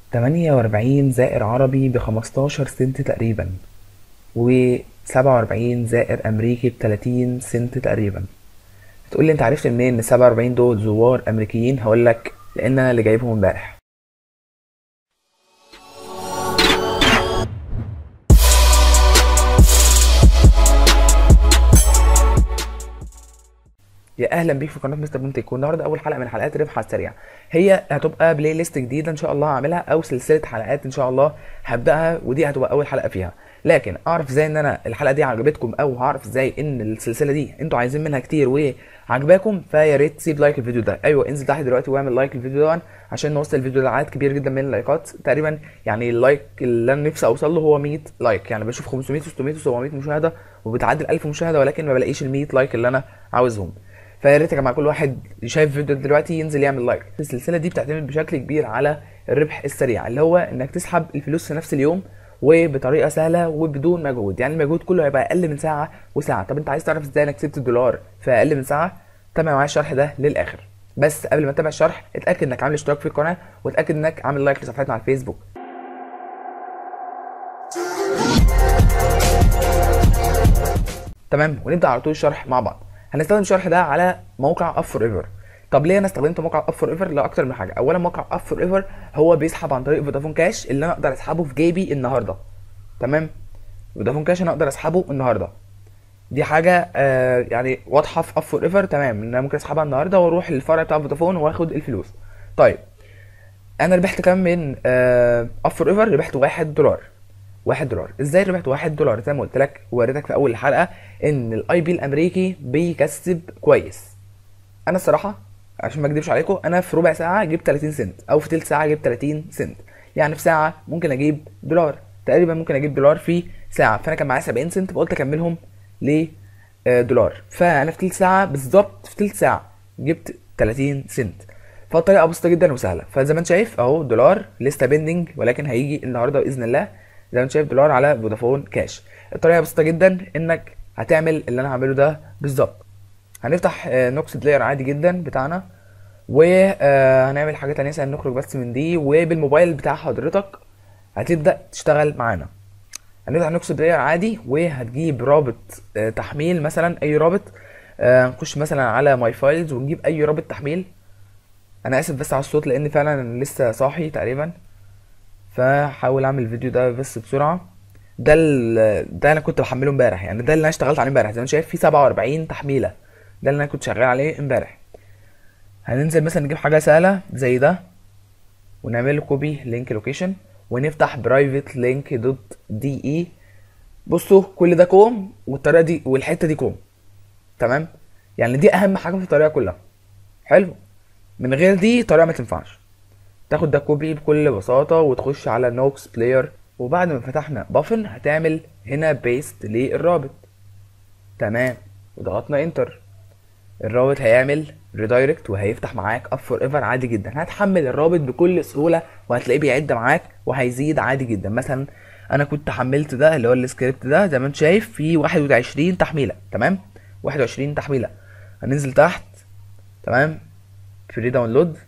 48 زائر عربي ب 15 سنت تقريبا و 47 زائر امريكي ب 30 سنت تقريبا تقول لي انت عرفت منين ان 47 دول زوار امريكيين هقول لك لان انا اللي جايبهم امبارح يا اهلا بيك في قناه مستر بومتك والنهارده اول حلقه من حلقات ربح على السريع هي هتبقى بلاي ليست جديده ان شاء الله هعملها او سلسله حلقات ان شاء الله هبداها ودي هتبقى اول حلقه فيها لكن اعرف ازاي ان انا الحلقه دي عجبتكم او هعرف ازاي ان السلسله دي انتوا عايزين منها كتير وعجباكم فيا ريت تسيب لايك الفيديو ده ايوه انزل تحت دلوقتي واعمل لايك الفيديو ده عشان نوصل الفيديو ده لعدد كبير جدا من اللايكات تقريبا يعني اللايك اللي انا نفسي اوصل له هو 100 لايك يعني بشوف 500 600 700 مشاهده وبتعدي ال 1000 مشاهده ولكن ما بلاقيش ال 100 لايك اللي انا عاوزهم فيا ريت يا جماعه كل واحد شايف الفيديو دلوقتي ينزل يعمل لايك السلسله دي بتعتمد بشكل كبير على الربح السريع اللي هو انك تسحب الفلوس في نفس اليوم وبطريقه سهله وبدون مجهود يعني المجهود كله هيبقى اقل من ساعه وساعه طب انت عايز تعرف ازاي انك كسبت الدولار في اقل من ساعه تابع معايا الشرح ده للاخر بس قبل ما تتابع الشرح اتاكد انك عامل اشتراك في القناه واتاكد انك عامل لايك لصفحتنا على الفيسبوك تمام ونبدا على طول الشرح مع بعض هنستخدم الشرح ده على موقع اب فور ايفر طب ليه انا استخدمت موقع اب فور ايفر لاكتر من حاجه اولا موقع اب فور ايفر هو بيسحب عن طريق فودافون كاش اللي انا اقدر اسحبه في جيبي النهارده تمام فودافون كاش انا اقدر اسحبه النهارده دي حاجه آه يعني واضحه في اب فور ايفر تمام ان انا ممكن اسحبها النهارده واروح للفرع بتاع فودافون واخد الفلوس طيب انا ربحت كام من اب فور ايفر ربحت واحد دولار واحد دولار ازاي ربحت واحد دولار زي ما قلت لك ووريتك في اول الحلقه ان الاي بي الامريكي بيكسب كويس انا الصراحه عشان ما اكدبش عليكم انا في ربع ساعه جبت 30 سنت او في تلت ساعه جبت 30 سنت يعني في ساعه ممكن اجيب دولار تقريبا ممكن اجيب دولار في ساعه فانا كان معايا 70 سنت فقلت اكملهم ل دولار فانا في تلت ساعه بالظبط في تلت ساعه جبت 30 سنت فالطريقه بسيطه جدا وسهله فزي ما انت شايف اهو دولار لسه بيندنج ولكن هيجي النهارده باذن الله زي ما انت شايف دولار على فودافون كاش الطريقه بسيطه جدا انك هتعمل اللي انا هعمله ده بالظبط هنفتح نوكس بلاير عادي جدا بتاعنا وهنعمل حاجه تانية عشان نخرج بس من دي وبالموبايل بتاع حضرتك هتبدا تشتغل معانا هنفتح نوكس بلاير عادي وهتجيب رابط تحميل مثلا اي رابط نخش مثلا على ماي فايلز ونجيب اي رابط تحميل انا اسف بس على الصوت لان فعلا انا لسه صاحي تقريبا فحاول اعمل الفيديو ده بس بسرعه ده ده انا كنت بحمله امبارح يعني ده اللي انا اشتغلت عليه امبارح زي ما انت شايف في 47 تحميله ده اللي انا كنت شغال عليه امبارح هننزل مثلا نجيب حاجه سهله زي ده ونعمل له كوبي لينك لوكيشن ونفتح برايفت لينك دوت دي اي بصوا كل ده كوم والطريقه دي والحته دي كوم تمام يعني دي اهم حاجه في الطريقه كلها حلو من غير دي طريقه ما تنفعش تاخد ده كوبي بكل بساطة وتخش على نوكس بلاير وبعد ما فتحنا بافن هتعمل هنا بيست للرابط تمام وضغطنا انتر الرابط هيعمل ريدايركت وهيفتح معاك اب فور ايفر عادي جدا هتحمل الرابط بكل سهولة وهتلاقيه بيعد معاك وهيزيد عادي جدا مثلا انا كنت حملت ده اللي هو السكريبت ده زي ما انت شايف في 21 تحميلة تمام 21 تحميلة هننزل تحت تمام فري داونلود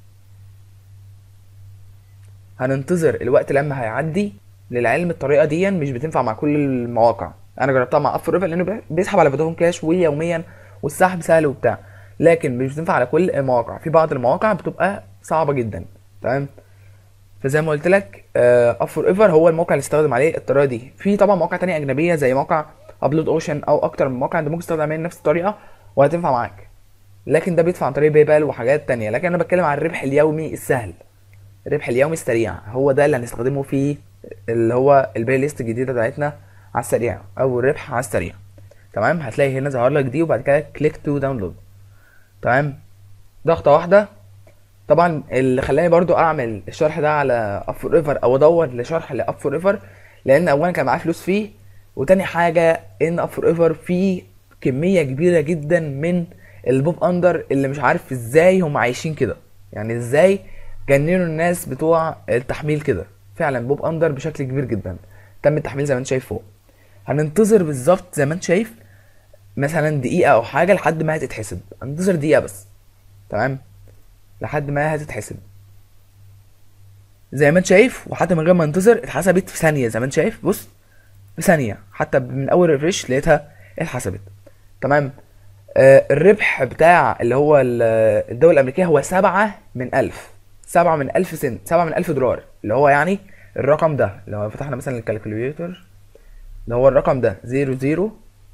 هننتظر الوقت لما هيعدي للعلم الطريقه دي مش بتنفع مع كل المواقع انا جربتها مع اب ريفر لانه بيسحب على فودافون كاش ويوميا والسحب سهل وبتاع لكن مش بتنفع على كل المواقع في بعض المواقع بتبقى صعبه جدا تمام فزي ما قلت لك اب فور ايفر هو الموقع اللي استخدم عليه الطريقه دي في طبعا مواقع تانية اجنبيه زي موقع ابلود اوشن او اكتر من موقع انت ممكن تستخدم عليه نفس الطريقه وهتنفع معاك لكن ده بيدفع عن طريق باي بال وحاجات تانية لكن انا بتكلم عن الربح اليومي السهل الربح اليومي السريع هو ده اللي هنستخدمه في اللي هو البلاي ليست الجديده بتاعتنا على السريع او الربح على السريع تمام هتلاقي هنا ظهر لك دي وبعد كده كليك تو داونلود تمام ضغطه واحده طبعا اللي خلاني برضو اعمل الشرح ده على اب فور ايفر او ادور لشرح لاب فور ايفر لان اولا كان معايا فلوس فيه وتاني حاجه ان اب فور ايفر فيه كميه كبيره جدا من البوب اندر اللي مش عارف ازاي هم عايشين كده يعني ازاي جننوا الناس بتوع التحميل كده فعلا بوب اندر بشكل كبير جدا تم التحميل زي ما انت شايف فوق هننتظر بالظبط زي ما انت شايف مثلا دقيقة او حاجة لحد ما هتتحسب هننتظر دقيقة بس تمام لحد ما هتتحسب زي ما انت شايف وحتى من غير ما انتظر اتحسبت في ثانيه زي ما انت شايف بص في ثانيه حتى من اول ريفريش لقيتها اتحسبت تمام آه الربح بتاع اللي هو ال- الدول الامريكيه هو سبعة من ألف سبعة من ألف سنت سبعة من ألف دولار اللي هو يعني الرقم ده لو فتحنا مثلا الكالكوليتر اللي هو الرقم ده زيرو زيرو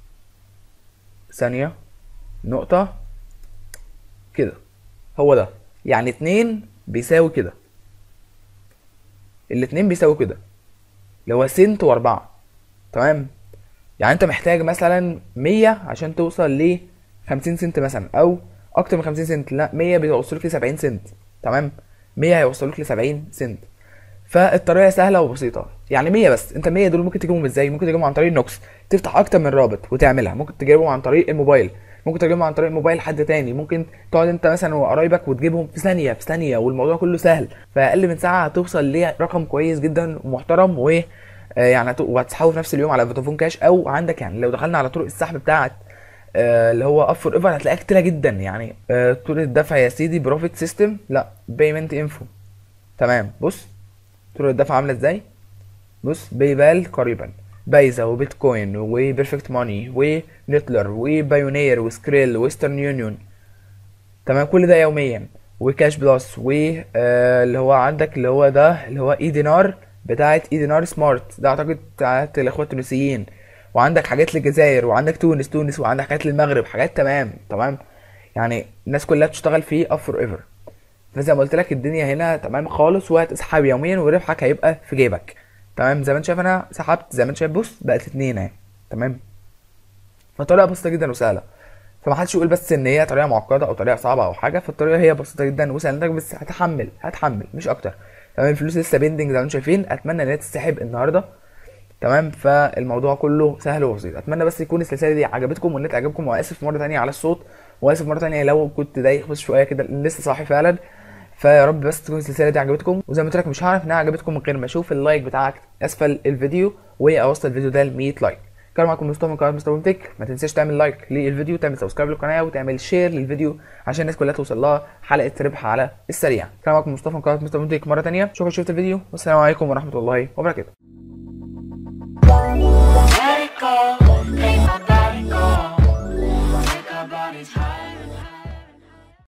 ثانية نقطة كده هو ده يعني اتنين بيساوي كده الاتنين بيساوي كده اللي هو سنت واربعة تمام يعني انت محتاج مثلا مية عشان توصل ل 50 سنت مثلا او اكتر من 50 سنت لا 100 بيوصلوك ل 70 سنت تمام 100 هيوصلوك ل 70 سنت فالطريقه سهله وبسيطه يعني 100 بس انت 100 دول ممكن تجيبهم ازاي ممكن تجيبهم عن طريق نوكس تفتح اكتر من رابط وتعملها ممكن تجيبهم عن طريق الموبايل ممكن تجيبهم عن طريق موبايل حد تاني ممكن تقعد انت مثلا وقرايبك وتجيبهم في ثانيه في ثانيه والموضوع كله سهل فاقل من ساعه هتوصل لرقم كويس جدا ومحترم و آه، يعني هت- وهتسحبه في نفس اليوم على فودافون كاش او عندك يعني لو دخلنا على طرق السحب بتاعت آه، اللي هو اب فور ايفر هتلاقيها كتيره جدا يعني آه، طرق الدفع يا سيدي بروفيت سيستم لا بيمنت انفو تمام بص طرق الدفع عامله ازاي بص بايبال قريبا بايزا وبيتكوين وبيرفكت ماني ونتلر وبايونير وسكريل ويسترن يونيون تمام كل ده يوميا وكاش بلس واللي هو عندك اللي هو ده اللي هو اي دينار بتاعت اي دينار سمارت ده اعتقد بتاعت الاخوة التونسيين وعندك حاجات للجزائر وعندك تونس تونس وعندك حاجات للمغرب حاجات تمام تمام يعني الناس كلها بتشتغل في اب فور ايفر فزي ما قلت لك الدنيا هنا تمام خالص وهتسحب يوميا وربحك هيبقى في جيبك تمام زي ما انت شايف انا سحبت زي ما انت شايف بص بقت اتنين اهي تمام فطريقه بسيطه جدا وسهله فما حدش يقول بس ان هي طريقه معقده او طريقه صعبه او حاجه فالطريقه هي بسيطه جدا وسهله انك بس هتحمل هتحمل مش اكتر تمام الفلوس لسه بيندنج زي ما انتم شايفين اتمنى ان هي تتسحب النهارده تمام فالموضوع كله سهل وبسيط اتمنى بس يكون السلسله دي عجبتكم والنت عجبكم واسف مره تانية على الصوت واسف مره تانية لو كنت دايخ بس شويه كده لأن لسه صاحي فعلا فيا رب بس تكون السلسله دي عجبتكم وزي ما قلت لك مش هعرف انها عجبتكم من غير ما اشوف اللايك بتاعك اسفل الفيديو واوصل الفيديو ده ل 100 لايك كان معاكم مصطفى من قناه مصطفى تك ما تنساش تعمل لايك للفيديو تعمل سبسكرايب للقناه وتعمل شير للفيديو عشان الناس كلها توصل لها حلقه ربح على السريع كان معاكم مصطفى من قناه مصطفى تك مره تانية شكرا شفت الفيديو والسلام عليكم ورحمه الله وبركاته Let it go, make my body go. Make our bodies high.